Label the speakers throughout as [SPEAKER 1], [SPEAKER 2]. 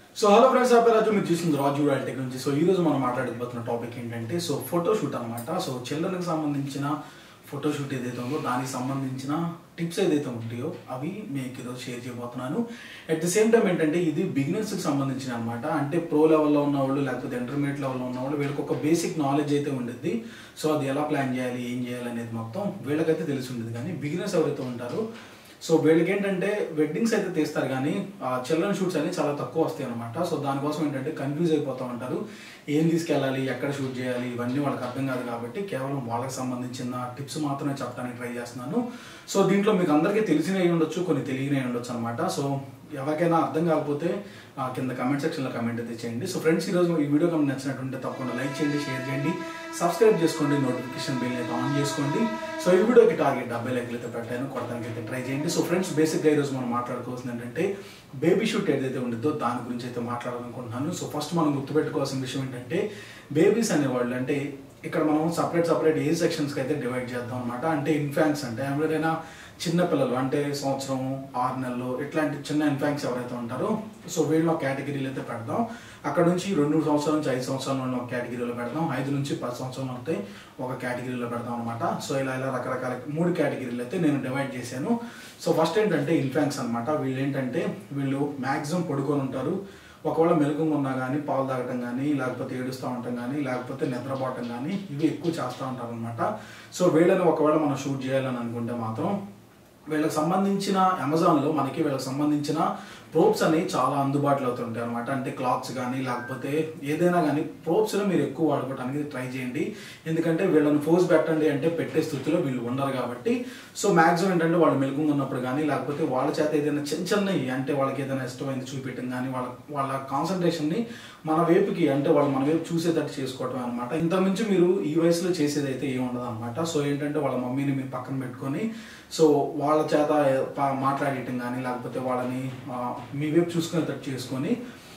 [SPEAKER 1] so hello friends ఆ రాజు మీరు చూసింది రాజు రాయల్ టెక్ నుంచి సో ఈ రోజు మనం మాట్లాడబోతున్న టాపిక్ ఏంటంటే సో ఫోటో షూట్ అనమాట సో చిల్డ్రన్కి సంబంధించిన ఫోటో షూట్ ఏదైతే ఉందో దానికి సంబంధించిన టిప్స్ ఏదైతే ఉంటాయో అవి మీకు ఈరోజు షేర్ చేయబోతున్నాను అట్ ది సేమ్ టైం ఏంటంటే ఇది బిగినర్స్కి సంబంధించిన అనమాట అంటే ప్రో లెవెల్లో ఉన్న వాళ్ళు లేకపోతే ఇంటర్మీడియట్ లెవెల్లో ఉన్న వాళ్ళు వీళ్ళకి ఒక బేసిక్ నాలెడ్జ్ అయితే ఉండేది సో అది ఎలా ప్లాన్ చేయాలి ఏం చేయాలి అనేది మొత్తం వీళ్ళకైతే తెలిసి ఉండేది కానీ బిగినర్స్ ఎవరైతే ఉంటారో సో వీళ్ళకి ఏంటంటే వెడ్డింగ్స్ అయితే తీస్తారు కానీ చిల్డ్రన్ షూట్స్ అనేవి చాలా తక్కువ వస్తాయి అనమాట సో దానికోసం ఏంటంటే కన్ఫ్యూజ్ అయిపోతూ ఉంటారు ఏం తీసుకెళ్ళాలి ఎక్కడ షూట్ చేయాలి ఇవన్నీ వాళ్ళకి అర్థం కాదు కాబట్టి కేవలం వాళ్ళకి సంబంధించిన టిప్స్ మాత్రమే చెప్పడానికి ట్రై చేస్తున్నాను సో దీంట్లో మీకు అందరికీ తెలిసినవి ఉండొచ్చు కొన్ని తెలియనివి ఉండొచ్చు అనమాట సో ఎవరికైనా అర్థం కాకపోతే ఆ, కింద కమెంట్ సెక్షన్లో కమెంట్ అయితే చేయండి సో ఫ్రెండ్స్ ఈరోజు ఈ వీడియో కనుక నచ్చినట్టుంటే తప్పకుండా లైక్ చేయండి షేర్ చేయండి సబ్స్క్రైబ్ చేసుకోండి నోటిఫికేషన్ బిల్ అయితే ఆన్ చేసుకోండి సో ఈ వీడియోకి టార్గెట్ డెబ్బై లైక్లు అయితే పెట్టాను కొడతానికి అయితే ట్రై చేయండి సో ఫ్రెండ్స్ బేసిక్గా ఈరోజు మనం మాట్లాడుకోవాల్సింది ఏంటంటే బేబీ షూట్ ఏదైతే ఉంటుందో దాని గురించి అయితే మాట్లాడాలనుకుంటున్నాను సో ఫస్ట్ మనం గుర్తుపెట్టుకోవాల్సిన విషయం ఏంటంటే బేబీస్ అనేవాళ్ళు అంటే ఇక్కడ మనం సపరేట్ సపరేట్ ఏ సెక్షన్స్కి అయితే డివైడ్ చేద్దాం అనమాట అంటే ఇన్ఫాంట్స్ అంటే ఎవరైనా చిన్న పిల్లలు అంటే సంవత్సరం ఆరు నెలలు ఇట్లాంటి చిన్న ఇన్ఫాంట్స్ ఎవరైతే ఉంటారో సో వీళ్ళని ఒక కేటగిరీలో అయితే పెడదాం అక్కడ నుంచి రెండు సంవత్సరాల నుంచి ఐదు సంవత్సరాల నుండి ఒక కేటగిరీలో పెడదాం ఐదు నుంచి పది సంవత్సరాలు అయితే ఒక కేటగిరీలో పెడదాం అనమాట సో ఇలా ఇలా రకరకాల మూడు కేటగిరీలు అయితే నేను డివైడ్ చేశాను సో ఫస్ట్ ఏంటంటే ఇన్ఫాంట్స్ అనమాట వీళ్ళు ఏంటంటే వీళ్ళు మ్యాక్సిమం పడుకొని ఉంటారు ఒకవేళ మెలకుగా ఉన్నా కానీ పాలు తాగటం కానీ లేకపోతే ఏడుస్తూ ఉండటం కానీ లేకపోతే నిద్రపోవటం కానీ ఇవి ఎక్కువ చేస్తూ ఉంటారు అనమాట సో వీళ్ళని ఒకవేళ మనం షూట్ చేయాలని అనుకుంటే మాత్రం వీళ్ళకి సంబంధించిన అమెజాన్లో మనకి వీళ్ళకి సంబంధించిన ప్రోప్స్ అనేవి చాలా అందుబాటులో అవుతుంటాయి అనమాట అంటే క్లాత్స్ కానీ లేకపోతే ఏదైనా కానీ ప్రోప్స్లో మీరు ఎక్కువ వాడుకోవడానికి ట్రై చేయండి ఎందుకంటే వీళ్ళని ఫోర్స్ పెట్టండి అంటే పెట్టే స్థితిలో వీళ్ళు ఉండరు కాబట్టి సో మ్యాక్సిమం ఏంటంటే వాళ్ళు మెలుగుగా ఉన్నప్పుడు కానీ లేకపోతే వాళ్ళ చేత ఏదైనా చిన్న చిన్నవి అంటే వాళ్ళకి ఏదైనా ఇష్టమైంది చూపించడం కానీ వాళ్ళ వాళ్ళ కాన్సన్ట్రేషన్ని మన వైపుకి అంటే వాళ్ళు మన వైపు చూసేటట్టు చేసుకోవటం అనమాట ఇంతకుమించి మీరు ఈ వయసులో చేసేది అయితే ఏమి ఉండదు అనమాట సో ఏంటంటే వాళ్ళ మమ్మీని మీరు పక్కన పెట్టుకొని సో వాళ్ళ చేత పా- మాట్లాడటం కానీ లేకపోతే వాళ్ళని ఆ, మీ వైపు చూసుకునేటట్టు చేసుకొని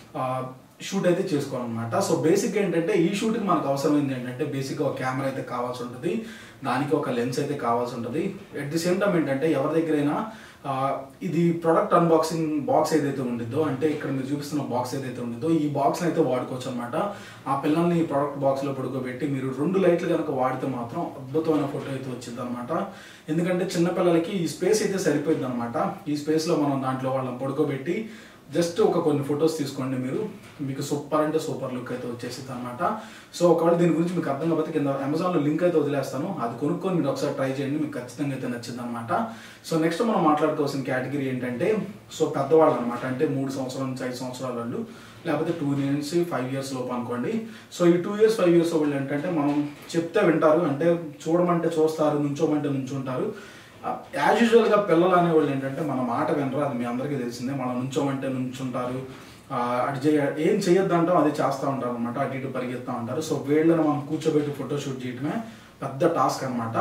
[SPEAKER 1] షూట్ అయితే చేసుకోవాలన్నమాట సో బేసిక్గా ఏంటంటే ఈ షూట్కి మనకు అవసరమైంది ఏంటంటే బేసిక్గా ఒక కెమెరా అయితే కావాల్సి ఉంటుంది దానికి ఒక లెన్స్ అయితే కావాల్సి ఉంటుంది అట్ ది సేమ్ టైం ఏంటంటే ఎవరి దగ్గరైనా ఆ, ఇది ప్రొడక్ట్ అన్బాక్సింగ్ బాక్స్ ఏదైతే ఉండిద్దో అంటే ఇక్కడ మీరు చూపిస్తున్న బాక్స్ ఏదైతే ఉండిద్దో ఈ బాక్స్ని అయితే వాడుకోవచ్చు అనమాట ఆ పిల్లల్ని ఈ ప్రొడక్ట్ బాక్స్లో పడుకోబెట్టి మీరు రెండు లైట్లు కనుక వాడితే మాత్రం అద్భుతమైన ఫోటో అయితే వచ్చింది అనమాట ఎందుకంటే చిన్న పిల్లలకి ఈ స్పేస్ అయితే సరిపోయింది అనమాట ఈ స్పేస్లో మనం దాంట్లో వాళ్ళని పడుకోబెట్టి జస్ట్ ఒక కొన్ని ఫొటోస్ తీసుకోండి మీరు మీకు సూపర్ అంటే సూపర్ లుక్ అయితే వచ్చేసింది అనమాట సో ఒకవేళ దీని గురించి మీకు అర్థం కాకపోతే కింద అమెజాన్లో లింక్ అయితే వదిలేస్తాను అది కొనుక్కొని మీరు ఒకసారి ట్రై చేయండి మీకు ఖచ్చితంగా అయితే నచ్చింది అనమాట సో నెక్స్ట్ మనం మాట్లాడుకోవాల్సిన కేటగిరీ ఏంటంటే సో పెద్దవాళ్ళు అనమాట అంటే మూడు సంవత్సరాల నుంచి ఐదు సంవత్సరాల వాళ్ళు లేకపోతే టూ నుంచి ఫైవ్ ఇయర్స్ లోపు అనుకోండి సో ఈ టూ ఇయర్స్ ఫైవ్ ఇయర్స్ వాళ్ళు ఏంటంటే మనం చెప్తే వింటారు అంటే చూడమంటే చూస్తారు నుంచోమంటే నుంచుంటారు యాజ్ యూజువల్గా పిల్లలు అనేవాళ్ళు ఏంటంటే మన మాట వినరు అది మీ అందరికీ తెలిసిందే మనం నుంచోమంటే నుంచుంటారు ఆ, అటు చేయ ఏం చేయొద్దంటాం అది చేస్తూ ఉంటారు అనమాట అటు ఇటు పరిగెత్తా ఉంటారు సో వీళ్ళని మనం కూర్చోబెట్టి ఫోటో షూట్ చేయడమే పెద్ద టాస్క్ అనమాట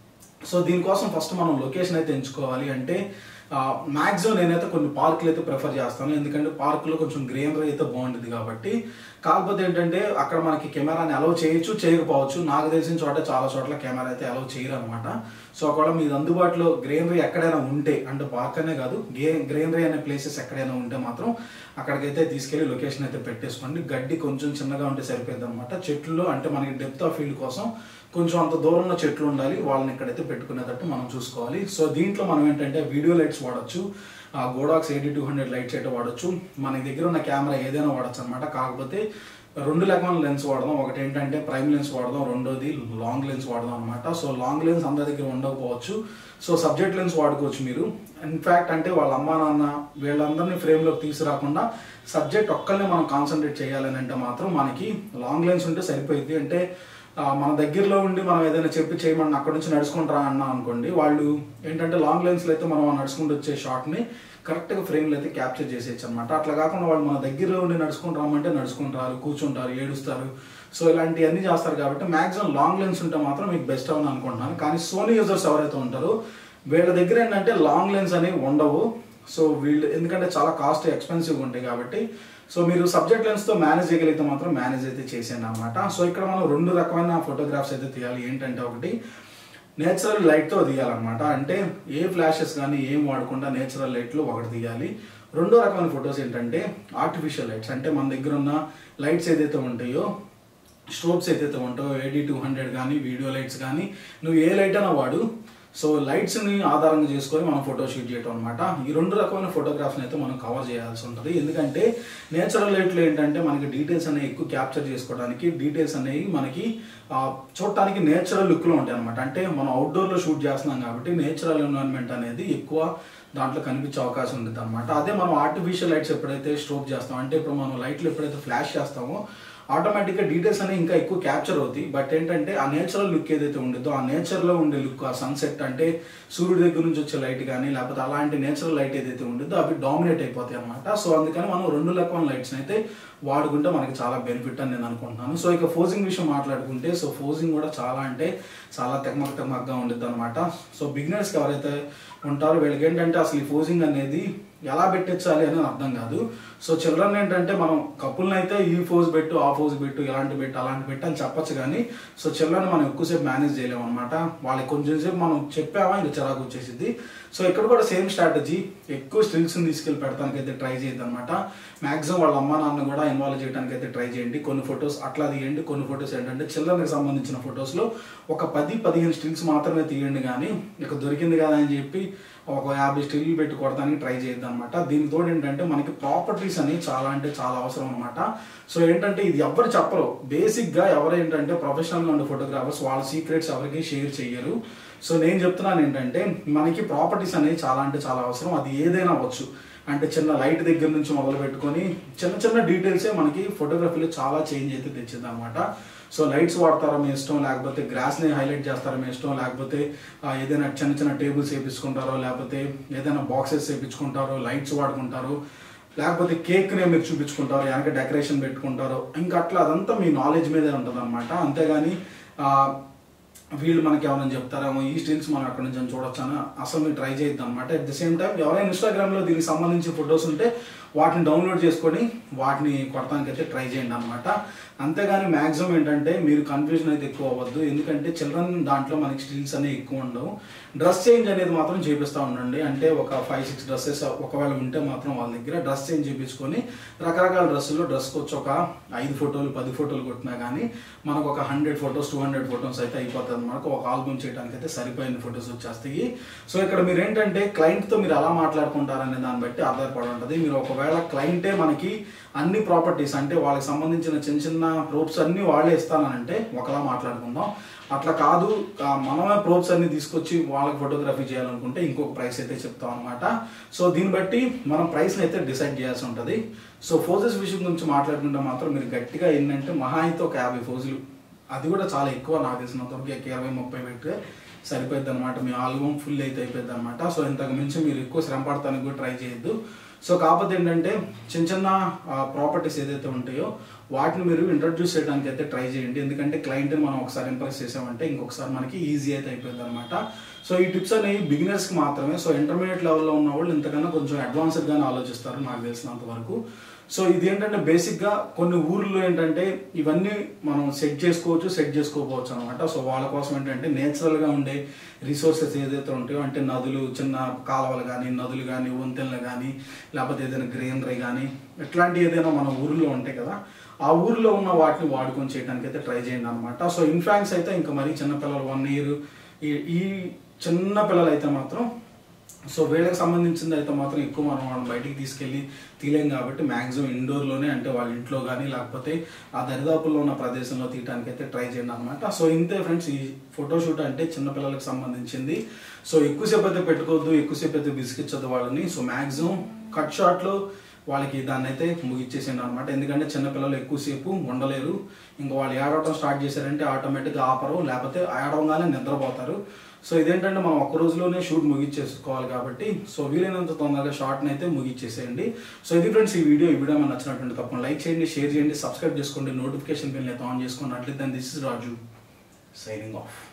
[SPEAKER 1] సో దీనికోసం ఫస్ట్ మనం లొకేషన్ అయితే ఎంచుకోవాలి అంటే మ్యాక్సిమం నేనైతే కొన్ని పార్కులు అయితే ప్రిఫర్ చేస్తాను ఎందుకంటే పార్కులో కొంచెం గ్రీనరీ అయితే బాగుంటుంది కాబట్టి కాకపోతే ఏంటంటే అక్కడ మనకి కెమెరాని అలౌ చేయొచ్చు చేయకపోవచ్చు నాకు తెలిసిన చోట చాలా చోట్ల కెమెరా అయితే అలౌ చేయరు అనమాట సో ఒకవేళ మీరు అందుబాటులో గ్రీనరీ ఎక్కడైనా ఉంటే అంటే పార్క్ అనే కాదు గే గ్రీనరీ అనే ప్లేసెస్ ఎక్కడైనా ఉంటే మాత్రం అక్కడికైతే తీసుకెళ్లి లొకేషన్ అయితే పెట్టేసుకోండి గడ్డి కొంచెం చిన్నగా ఉంటే సరిపోద్ది అనమాట చెట్లు అంటే మనకి డెప్త్ ఆఫ్ ఫీల్డ్ కోసం కొంచెం అంత దూరంలో చెట్లు ఉండాలి వాళ్ళని ఇక్కడైతే పెట్టుకునేటట్టు మనం చూసుకోవాలి సో దీంట్లో మనం ఏంటంటే వీడియో లైట్స్ వాడచ్చు Godox eighty two hundred lights అయితే వాడచ్చు మన దగ్గర ఉన్న కెమెరా ఏదైనా వాడచ్చు అనమాట కాకపోతే రెండు రకమైన లెన్స్ వాడదాం ఒకటి ఏంటంటే ప్రైమ్ లెన్స్ వాడదాం రెండోది లాంగ్ లెన్స్ వాడదాం అనమాట సో లాంగ్ లెన్స్ అందరి దగ్గర ఉండకపోవచ్చు సో సబ్జెక్ట్ లెన్స్ వాడుకోవచ్చు మీరు ఇన్ఫ్యాక్ట్ అంటే వాళ్ళ అమ్మా నాన్న వీళ్ళందరినీ ఫ్రేమ్లోకి తీసుకురాకుండా సబ్జెక్ట్ ఒక్కరిని మనం కాన్సన్ట్రేట్ చేయాలని అంటే మాత్రం మనకి లాంగ్ లెన్స్ ఉంటే సరిపోయింది అంటే ఆ, మన దగ్గరలో ఉండి మనం ఏదైనా చెప్పి చేయమని అక్కడ నుంచి నడుచుకుంటారా అన్నా అనుకోండి వాళ్ళు ఏంటంటే లాంగ్ లెన్స్లో అయితే మనం ఆ నడుచుకుంటూ వచ్చే షాట్ని కరెక్ట్గా ఫ్రేమ్లో అయితే క్యాప్చర్ చేసేయచ్చు అనమాట అట్లా కాకుండా వాళ్ళు మన దగ్గరలో ఉండి నడుచుకుంటూ రమ్మంటే నడుచుకుంటారు కూర్చుంటారు ఏడుస్తారు సో ఇలాంటివన్నీ చేస్తారు కాబట్టి మాక్సిమం లాంగ్ లెన్స్ ఉంటే మాత్రం మీకు బెస్ట్ అని అనుకుంటున్నాను కానీ సోనీ యూజర్స్ ఎవరైతే ఉంటారో వీళ్ళ దగ్గర ఏంటంటే లాంగ్ లెన్స్ అనేవి ఉండవు సో వీళ్ళు ఎందుకంటే చాలా కాస్ట్ ఎక్స్పెన్సివ్గా ఉంటాయి కాబట్టి సో మీరు సబ్జెక్ట్ లెన్స్తో మేనేజ్ చేయగలిగితే మాత్రం మేనేజ్ అయితే చేసేయండి అనమాట సో ఇక్కడ మనం రెండు రకమైన ఫోటోగ్రాఫ్స్ అయితే తీయాలి ఏంటంటే ఒకటి నేచురల్ లైట్తో తీయాలన్నమాట అంటే ఏ ఫ్లాషెస్ కానీ ఏం వాడకుండా నేచురల్ లైట్లో ఒకటి తీయాలి రెండో రకమైన ఫొటోస్ ఏంటంటే ఆర్టిఫిషియల్ లైట్స్ అంటే మన దగ్గర ఉన్న లైట్స్ ఏదైతే ఉంటాయో స్ట్రోబ్స్ ఏదైతే ఉంటాయో ఏడీ టూ హండ్రెడ్ కానీ వీడియో లైట్స్ కానీ నువ్వు ఏ లైట్ అయినా వాడు సో లైట్స్ని ఆధారంగా చేసుకొని మనం ఫోటో షూట్ చేయటం అనమాట ఈ రెండు రకమైన ఫోటోగ్రాఫ్ని అయితే మనం కవర్ చేయాల్సి ఉంటుంది ఎందుకంటే నేచురల్ లైట్లో ఏంటంటే మనకి డీటెయిల్స్ అనేవి ఎక్కువ క్యాప్చర్ చేసుకోవడానికి డీటెయిల్స్ అనేవి మనకి ఆ, చూడటానికి నేచురల్ లుక్లో ఉంటాయి అనమాట అంటే మనం అవుట్డోర్లో షూట్ చేస్తున్నాం కాబట్టి నేచురల్ ఎన్వైరన్మెంట్ అనేది ఎక్కువ దాంట్లో కనిపించే అవకాశం ఉంటుంది అనమాట అదే మనం ఆర్టిఫిషియల్ లైట్స్ ఎప్పుడైతే స్ట్రోక్ చేస్తాం అంటే ఇప్పుడు మనం లైట్లు ఎప్పుడైతే ఫ్లాష్ చేస్తామో ఆటోమేటిక్గా డీటెయిల్స్ అనేవి ఇంకా ఎక్కువ క్యాప్చర్ అవుతాయి బట్ ఏంటంటే ఆ నేచురల్ లుక్ ఏదైతే ఉండేదో ఆ నేచర్లో ఉండే లుక్ ఆ సన్సెట్ అంటే సూర్యుడి దగ్గర నుంచి వచ్చే లైట్ కానీ లేకపోతే అలాంటి నేచురల్ లైట్ ఏదైతే ఉండేదో అవి డామినేట్ అయిపోతాయి అనమాట సో అందుకని మనం రెండు రకమైన లైట్స్ అయితే వాడుకుంటే మనకి చాలా బెనిఫిట్ అని నేను అనుకుంటున్నాను సో ఇక ఫోజింగ్ విషయం మాట్లాడుకుంటే సో ఫోజింగ్ కూడా చాలా అంటే చాలా తెగమక తెగమకగా ఉండిద్ది అనమాట సో బిగినర్స్కి ఎవరైతే ఉంటారో వీళ్ళకి ఏంటంటే అసలు ఈ ఫోజింగ్ అనేది ఎలా పెట్టించాలి అనేది అర్థం కాదు సో చిల్డ్రన్ ఏంటంటే మనం కపుల్ని అయితే ఈ ఫోజ్ పెట్టు ఆ ఫోజ్ పెట్టు ఇలాంటి పెట్టు అలాంటి పెట్టు అని చెప్పొచ్చు కానీ సో చిల్డ్రన్ మనం ఎక్కువసేపు మేనేజ్ చేయలేము అనమాట వాళ్ళకి కొంచెం సేపు మనం చెప్పామా ఇంకా చిరాకు వచ్చేసింది సో ఇక్కడ కూడా సేమ్ స్ట్రాటజీ ఎక్కువ స్టిల్స్ని తీసుకెళ్ళి పెడతానికి అయితే ట్రై చేయద్దు అనమాట మాక్సిమం వాళ్ళ అమ్మ నాన్న కూడా ఇన్వాల్వ్ చేయడానికి అయితే ట్రై చేయండి కొన్ని ఫొటోస్ అట్లా తీయండి కొన్ని ఫొటోస్ ఏంటంటే చిల్డ్రన్కి సంబంధించిన ఫొటోస్లో ఒక పది పదిహేను స్టిల్స్ మాత్రమే తీయండి కానీ ఇక దొరికింది కదా అని చెప్పి ఒక యాభై స్టిల్ పెట్టి కొడతానికి ట్రై చేయొద్దు అనమాట దీనికి తోడు ఏంటంటే మనకి ప్రాపర్టీస్ అనేవి చాలా అంటే చాలా అవసరం అనమాట సో ఏంటంటే ఇది ఎవరు చెప్పరు బేసిక్గా ఎవరు ఏంటంటే ప్రొఫెషనల్గా ఉండే ఫోటోగ్రాఫర్స్ వాళ్ళ సీక్రెట్స్ ఎవరికి షేర్ చేయరు సో నేను చెప్తున్నాను ఏంటంటే మనకి ప్రాపర్టీస్ అనేవి చాలా అంటే చాలా అవసరం అది ఏదైనా అవ్వచ్చు అంటే చిన్న లైట్ దగ్గర నుంచి మొదలు పెట్టుకొని చిన్న చిన్న డీటెయిల్సే మనకి ఫోటోగ్రఫీలో చాలా చేంజ్ అయితే తెచ్చింది అనమాట సో లైట్స్ వాడతారా మీ ఇష్టం లేకపోతే గ్రాస్ని హైలైట్ చేస్తారా మీ ఇష్టం లేకపోతే ఆ, ఏదైనా చిన్న చిన్న టేబుల్స్ వేయించుకుంటారో లేకపోతే ఏదైనా బాక్సెస్ వేయించుకుంటారో లైట్స్ వాడుకుంటారు లేకపోతే కేక్ని మీరు చూపించుకుంటారు వెనక డెకరేషన్ పెట్టుకుంటారు ఇంకా అట్లా అదంతా మీ నాలెడ్జ్ మీదే ఉంటుంది అనమాట అంతేగాని ఆ, వీళ్ళు మనకి ఎవరైనా చెప్తారేమో ఈ స్టిల్స్ మనం అక్కడ నుంచి చూడొచ్చని అసలు మీరు ట్రై చేయొద్దు అనమాట అట్ ద సేమ్ టైం ఎవరైనా ఇన్స్టాగ్రామ్లో దీనికి సంబంధించి ఫొటోస్ ఉంటే వాటిని డౌన్లోడ్ చేసుకొని వాటిని కొడటానికి అయితే ట్రై చేయండి అనమాట అంతేగాని మ్యాక్సిమం ఏంటంటే మీరు కన్ఫ్యూజన్ అయితే ఎక్కువ అవ్వద్దు ఎందుకంటే చిల్డ్రన్ దాంట్లో మనకి స్టిల్స్ అనేవి ఎక్కువ ఉండవు డ్రెస్ చేంజ్ అనేది మాత్రం చేపిస్తూ ఉండండి అంటే ఒక ఫైవ్ సిక్స్ డ్రెస్సెస్ ఒకవేళ ఉంటే మాత్రం వాళ్ళ దగ్గర డ్రెస్ చేంజ్ చేయించుకొని రకరకాల డ్రెస్సుల్లో డ్రెస్కి వచ్చి ఒక ఐదు ఫోటోలు పది ఫోటోలు కొట్టినా కానీ మనకు ఒక hundred photos two hundred photos అయితే అయిపోతుంది అనమాట ఒక ఆల్బమ్ చేయడానికి అయితే సరిపోయిన ఫొటోస్ వచ్చేస్తాయి సో ఇక్కడ మీరు ఏంటంటే క్లయింట్తో మీరు ఎలా మాట్లాడుకుంటారనే దాన్ని బట్టి ఆధారపడి ఉంటుంది మీరు ఒకవేళ క్లయింటే మనకి అన్ని ప్రాపర్టీస్ అంటే వాళ్ళకి సంబంధించిన చిన్న చిన్న ప్రూఫ్స్ అన్ని వాళ్ళే ఇస్తానంటే ఒకలా మాట్లాడుకుందాం అట్లా కాదు ఆ, మనమే ప్రూఫ్స్ అన్ని తీసుకొచ్చి వాళ్ళకి ఫోటోగ్రఫీ చేయాలనుకుంటే ఇంకొక ప్రైస్ అయితే చెప్తాం అనమాట సో దీన్ని బట్టి మనం ప్రైస్ని అయితే డిసైడ్ చేయాల్సి ఉంటుంది సో ఫోజెస్ విషయం గురించి మాట్లాడుకుంటే మాత్రం మీరు గట్టిగా ఏంటంటే మహా అయితే ఒక యాభై ఫోజులు అది కూడా చాలా ఎక్కువ నాకు తెలిసినంత వరకు ఒక ఇరవై ముప్పై పెడితే సరిపోద్ది అనమాట మీ ఆల్బమ్ ఫుల్ అయితే అయిపోద్ది అనమాట సో ఇంతకు మించి మీరు ఎక్కువ శ్రమ పడతానికి కూడా ట్రై చేయొద్దు సో కాకపోతే ఏంటంటే చిన్న చిన్న ప్రాపర్టీస్ ఏదైతే ఉంటాయో వాటిని మీరు ఇంట్రడ్యూస్ చేయడానికి అయితే ట్రై చేయండి ఎందుకంటే క్లయింట్ని మనం ఒకసారి ఇంప్రెస్ చేసామంటే ఇంకొకసారి మనకి ఈజీ అయితే అయిపోయింది అనమాట సో ఈ టిప్స్ అనేవి బిగినర్స్కి మాత్రమే సో ఇంటర్మీడియట్ లెవెల్లో ఉన్న వాళ్ళు ఇంతకన్నా కొంచెం అడ్వాన్స్డ్గానే ఆలోచిస్తారు నాకు తెలిసినంత వరకు సో ఇది ఏంటంటే బేసిక్గా కొన్ని ఊర్లో ఏంటంటే ఇవన్నీ మనం సెట్ చేసుకోవచ్చు సెట్ చేసుకోకపోవచ్చు అనమాట సో వాళ్ళ కోసం ఏంటంటే నేచురల్గా ఉండే రిసోర్సెస్ ఏదైతే ఉంటాయో అంటే నదులు చిన్న కాలువలు కానీ నదులు కానీ వంతెనలు కానీ లేకపోతే ఏదైనా గ్రీనరీ కానీ ఇట్లాంటి ఏదైనా మన ఊరిలో ఉంటాయి కదా ఆ ఊరిలో ఉన్న వాటిని వాడుకొని చేయడానికి అయితే ట్రై చేయండి అనమాట సో ఇన్ఫాక్ట్స్ అయితే ఇంకా మరీ చిన్నపిల్లలు వన్ ఇయర్ ఈ ఈ చిన్న పిల్లలు అయితే మాత్రం సో వీళ్ళకి సంబంధించింది అయితే మాత్రం ఎక్కువ మనం వాళ్ళని బయటికి తీసుకెళ్ళి తీయలేం కాబట్టి మ్యాక్సిమం ఇండోర్లోనే అంటే వాళ్ళ ఇంట్లో కానీ లేకపోతే ఆ దరిదాపుల్లో ఉన్న ప్రదేశంలో తీయడానికి అయితే ట్రై చేయండి అనమాట సో ఇంతే ఫ్రెండ్స్ ఈ ఫోటోషూట్ అంటే చిన్నపిల్లలకు సంబంధించింది సో ఎక్కువసేపు అయితే పెట్టుకోవద్దు ఎక్కువసేపు అయితే విసిగించొద్దు వాళ్ళని సో మ్యాక్సిమం కట్ షాట్లో వాళ్ళకి దాన్ని అయితే ముగిచ్చేసిండు అనమాట ఎందుకంటే చిన్నపిల్లలు ఎక్కువసేపు ఉండలేరు ఇంకా వాళ్ళు ఏడవటం స్టార్ట్ చేశారంటే ఆటోమేటిక్గా ఆపరు లేకపోతే ఏడవగానే నిద్రపోతారు సో ఇదేంటంటే మనం ఒక్క రోజులోనే షూట్ ముగిచ్చేసుకోవాలి కాబట్టి సో వీలైనంత తొందరగా షార్ట్ని అయితే ముగిచ్చేసేయండి సో ఇది ఫ్రెండ్స్ ఈ వీడియో ఈ వీడియో మనకు నచ్చినటువంటి తప్పకుండా లైక్ చేయండి షేర్ చేయండి సబ్స్క్రైబ్ చేసుకోండి నోటిఫికేషన్ బిల్ అయితే ఆన్ చేసుకోండి అట్లయితే this is Raju signing of